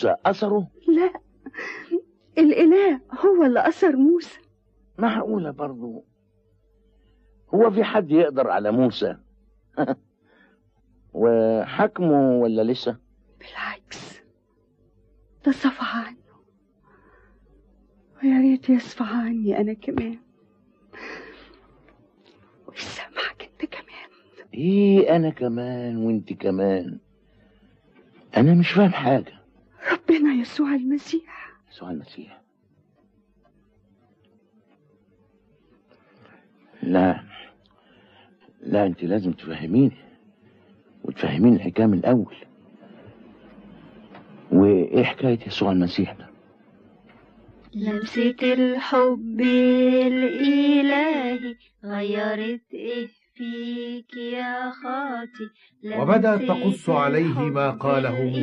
موسى أثره لا الإله هو اللي أثر موسى معقولة برضو هو في حد يقدر على موسى وحكمه ولا لسه بالعكس ده صفى عنه ويا ريت يصفى عني أنا كمان ويسامحك أنت كمان ايه انا كمان وانت كمان انا مش فاهم حاجة ربنا يسوع المسيح يسوع المسيح لا لا انت لازم تفهميني وتفهميني الحكايه من الاول وايه حكايه يسوع المسيح ده لمسة الحب الإلهي غيرت إيه فيك يا خاطي وبدأت لمسة تقص عليه ما الحب قاله موسى